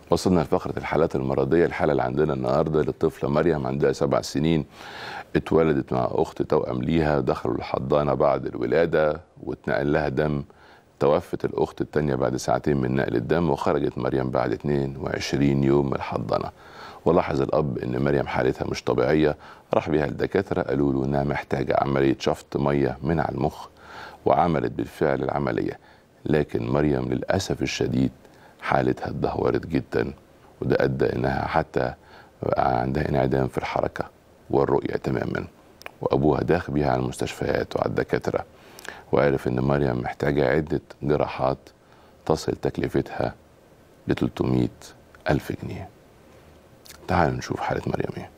وصلنا لفقرة الحالات المرضية الحالة اللي عندنا النهاردة للطفلة مريم عندها سبع سنين اتولدت مع أخت توأم ليها دخلوا الحضانة بعد الولادة واتنقل لها دم توفت الأخت التانية بعد ساعتين من نقل الدم وخرجت مريم بعد 22 يوم من الحضانة ولاحظ الأب إن مريم حالتها مش طبيعية راح بيها الدكاترة قالوا له إنها محتاجة عملية شفط مية من على المخ وعملت بالفعل العملية لكن مريم للأسف الشديد حالتها اتدهورت جدا وده أدى إنها حتى بقى عندها انعدام في الحركة والرؤية تماما وأبوها داخل بيها على المستشفيات وعلى الدكاترة وعرف إن مريم محتاجة عدة جراحات تصل تكلفتها ل 300 ألف جنيه تعالوا نشوف حالة مريم إيه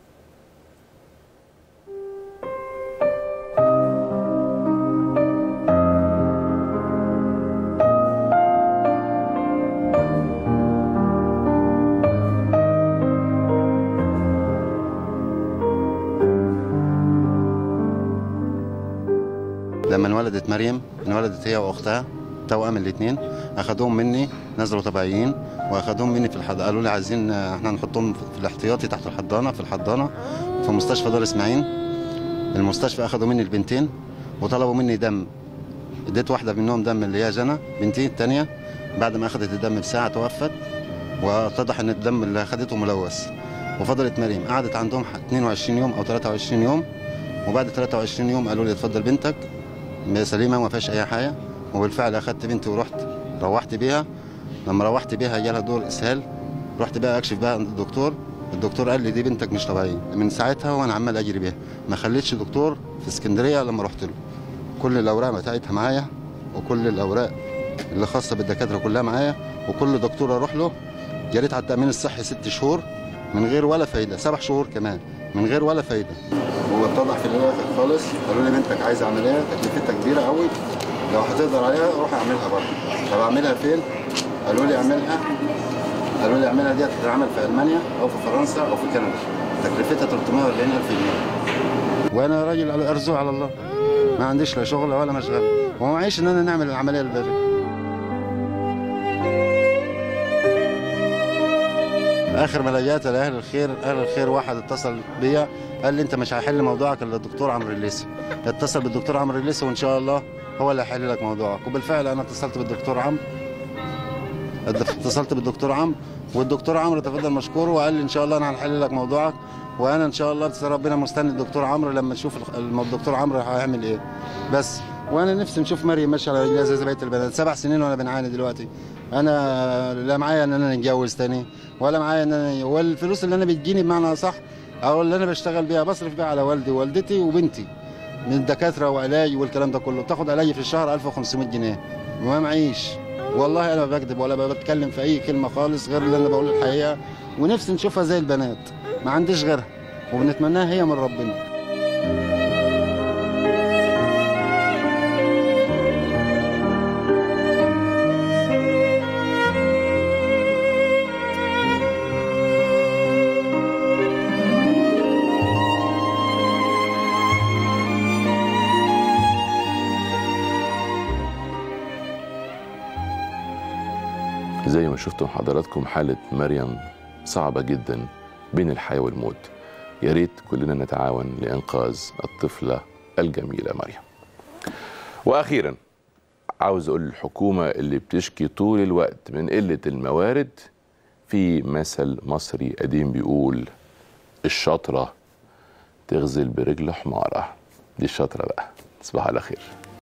لما انولدت مريم انولدت هي واختها توأم الاثنين اخدوهم مني نزلوا طبيعيين واخدوهم مني في الحضانه قالوا لي عايزين آه، احنا نحطهم في الاحتياطي تحت الحضانه في الحضانه في مستشفى دار اسماعيل المستشفى اخدوا مني البنتين وطلبوا مني دم اديت واحده منهم دم اللي هي جنى بنتي الثانيه بعد ما اخذت الدم بساعه توفت واتضح ان الدم اللي اخذته ملوث وفضلت مريم قعدت عندهم 22 يوم او 23 يوم وبعد 23 يوم قالوا لي اتفضل بنتك سليمه وما فيهاش اي حاجه وبالفعل اخدت بنتي ورحت روحت بيها لما روحت بيها جالها دور اسهال رحت بقى اكشف بقى عند الدكتور الدكتور قال لي دي بنتك مش طبيعيه من ساعتها وانا عمال اجري بيها ما خليتش دكتور في اسكندريه لما رحت له كل الاوراق بتاعتها معايا وكل الاوراق اللي خاصه بالدكاتره كلها معايا وكل دكتور اروح له جريت على التامين الصحي ست شهور من غير ولا فايده سبع شهور كمان من غير ولا فايده واتضح في الاخر خالص قالوا لي بنتك عايزه عمليه تكلفتها كبيره قوي لو هتقدر عليها روح اعملها برضه طب اعملها فين؟ قالوا لي اعملها قالوا لي اعملها دي هتتعمل في المانيا او في فرنسا او في كندا تكلفتها 340000 جنيه وانا راجل ارزق على الله ما عنديش لا شغل ولا مشغله وما معيش ان انا نعمل العمليه البريه اخر ما لجأت لاهل الخير اهل الخير واحد اتصل بيا قال لي انت مش هيحل موضوعك الا الدكتور عمرو الليثي اتصل بالدكتور عمرو الليثي وان شاء الله هو اللي هيحل لك موضوعك وبالفعل انا اتصلت بالدكتور عمرو اتصلت بالدكتور عمرو والدكتور عمرو تفضل مشكور وقال لي ان شاء الله انا هنحل لك موضوعك وانا ان شاء الله ربنا مستني الدكتور عمرو لما نشوف الخ- الدكتور عمرو هيعمل ايه بس وانا نفسي نشوف مريم ماشيه على رجليها زي بقيه البنات سبع سنين وانا بنعاني دلوقتي انا لا معايا ان انا نتجوز تاني ولا معايا ان انا والفلوس اللي انا بتجيني بمعنى اصح او اللي انا بشتغل بيها بصرف بيها على والدي ووالدتي وبنتي من الدكاتره وعلاج والكلام ده كله بتاخد علاجي في الشهر 1500 جنيه وما معيش والله انا ما بكذب ولا بتكلم في اي كلمه خالص غير اللي انا بقول الحقيقه ونفسي نشوفها زي البنات ما عنديش غيرها وبنتمناها هي من ربنا زي ما شفتم حضراتكم حالة مريم صعبة جدا بين الحياة والموت يا ريت كلنا نتعاون لإنقاذ الطفلة الجميلة مريم وأخيرا عاوز أقول للحكومة اللي بتشكي طول الوقت من قلة الموارد في مثل مصري قديم بيقول الشاطرة تغزل برجل حمارة دي الشاطرة بقى تصبح على خير